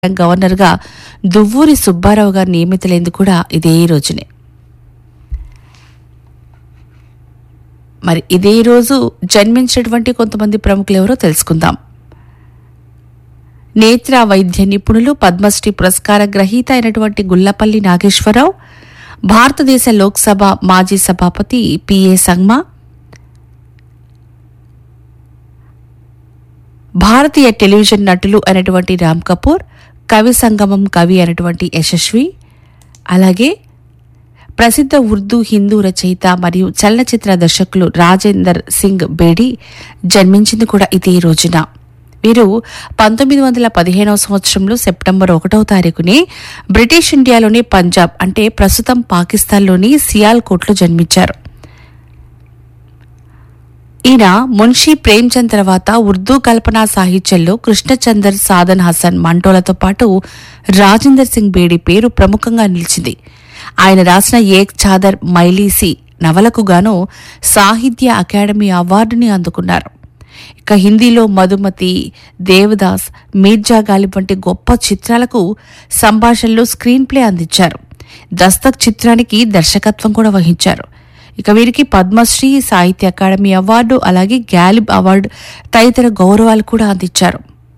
గవర్నర్గా దువ్వూరి సుబ్బారావు గారు నియమితులైంది కూడా ఇదే రోజునే మరి ఇదే రోజు జన్మించినటువంటి కొంతమంది ప్రముఖులు ఎవరో తెలుసుకుందాం నేత్ర వైద్య నిపుణులు పద్మశ్రీ పురస్కార గ్రహీత అయినటువంటి గుల్లపల్లి నాగేశ్వరరావు భారతదేశ లోక్సభ మాజీ సభాపతి పిఏ సంగ్మా భారతీయ టెలివిజన్ నటులు అయినటువంటి రామ్ కపూర్ కవి సంగమం కవి అయినటువంటి యశస్వి అలాగే ప్రసిద్ధ ఉర్దూ హిందూ రచయిత మరియు చలనచిత్ర దర్శకులు రాజేందర్ సింగ్ బేడి జన్మించింది కూడా ఇదే రోజున వీరు పంతొమ్మిది వందల పదిహేనవ సంవత్సరంలో సెప్టెంబర్ ఒకటవ తారీఖుని బ్రిటిష్ ఇండియాలోని పంజాబ్ అంటే ప్రస్తుతం పాకిస్తాన్లోని సియాల్కోట్లో జన్మించారు ఈయన మున్షీ ప్రేమ్చంద్ తర్వాత ఉర్దూ కల్పనా సాహిత్యంలో కృష్ణచందర్ సాదన్ హసన్ మంటోలతో పాటు రాజేందర్ సింగ్ బేడి పేరు ప్రముఖంగా నిలిచింది ఆయన రాసిన ఏక్ చాదర్ మైలీసి నవలకు గాను సాహిత్య అకాడమీ అవార్డుని అందుకున్నారు ఇక హిందీలో మధుమతి దేవదాస్ మీర్జా గాలిబ్ వంటి గొప్ప చిత్రాలకు సంభాషణలో స్క్రీన్ ప్లే అందించారు దస్తక్ చిత్రానికి దర్శకత్వం కూడా వహించారు ఇక వీరికి పద్మశ్రీ సాహిత్య అకాడమీ అవార్డు అలాగే గ్యాలిబ్ అవార్డు తదితర గౌరవాలు కూడా అందించారు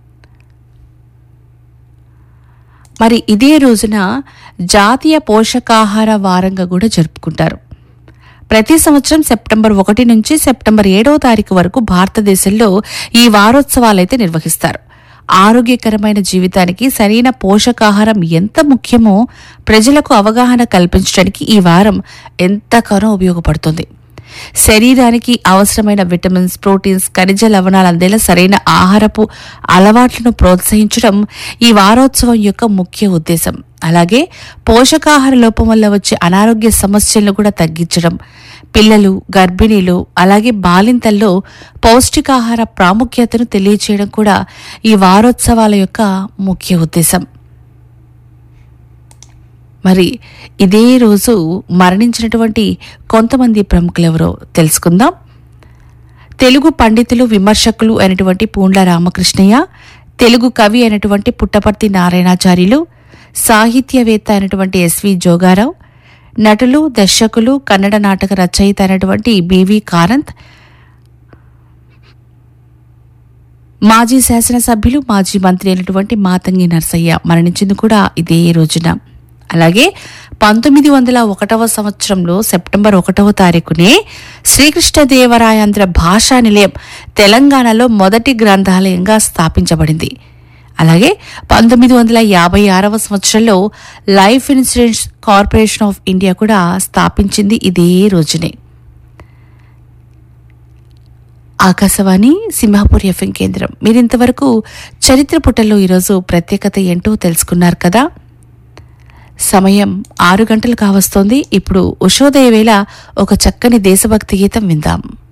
మరి ఇదే రోజున జాతీయ పోషకాహార వారంగా కూడా జరుపుకుంటారు ప్రతి సంవత్సరం సెప్టెంబర్ ఒకటి నుంచి సెప్టెంబర్ ఏడవ తారీఖు వరకు భారతదేశంలో ఈ వారోత్సవాలైతే నిర్వహిస్తారు ఆరోగ్యకరమైన జీవితానికి సరైన పోషకాహారం ఎంత ముఖ్యమో ప్రజలకు అవగాహన కల్పించడానికి ఈ వారం ఎంతగానో ఉపయోగపడుతుంది శరీరానికి అవసరమైన విటమిన్స్ ప్రోటీన్స్ ఖనిజ లవణాలు అందేలా సరైన ఆహారపు అలవాట్లను ప్రోత్సహించడం ఈ వారోత్సవం యొక్క ముఖ్య ఉద్దేశం అలాగే పోషకాహార లోపం వల్ల వచ్చే అనారోగ్య సమస్యలను కూడా తగ్గించడం పిల్లలు గర్భిణీలు అలాగే బాలింతల్లో పౌష్టికాహార ప్రాముఖ్యతను తెలియచేయడం కూడా ఈ వారోత్సవాల యొక్క ముఖ్య ఉద్దేశం మరి ఇదే రోజు మరణించినటువంటి కొంతమంది ప్రముఖులెవరో తెలుసుకుందాం తెలుగు పండితులు విమర్శకులు అయినటువంటి పూండ్ల రామకృష్ణయ్య తెలుగు కవి అయినటువంటి పుట్టపర్తి నారాయణాచార్యులు సాహిత్యవేత్త అయినటువంటి ఎస్వి జోగారావు నటులు దర్శకులు కన్నడ నాటక రచయిత అయినటువంటి బివి కారంత్ మాజీ శాసనసభ్యులు మాజీ మంత్రి అయినటువంటి మాతంగి నరసయ్య మరణించింది కూడా ఇదే రోజున అలాగే పంతొమ్మిది వందల ఒకటవ సంవత్సరంలో సెప్టెంబర్ ఒకటవ తారీఖునే శ్రీకృష్ణదేవరాయాంధ్ర భాషా నిలయం తెలంగాణలో మొదటి గ్రంథాలయంగా స్థాపించబడింది అలాగే పంతొమ్మిది వందల యాభై ఆరవ సంవత్సరంలో life insurance corporation of India కూడా స్థాపించింది ఇదే రోజునే ఆకాశవాణి సింహాపూర్ ఎఫ్ఎం కేంద్రం మీరు ఇంతవరకు చరిత్ర పుటల్లో ఈరోజు ప్రత్యేకత ఏంటో తెలుసుకున్నారు కదా సమయం ఆరు గంటలు కావస్తోంది ఇప్పుడు ఉషోదయ వేళ ఒక చక్కని దేశభక్తి గీతం విందాం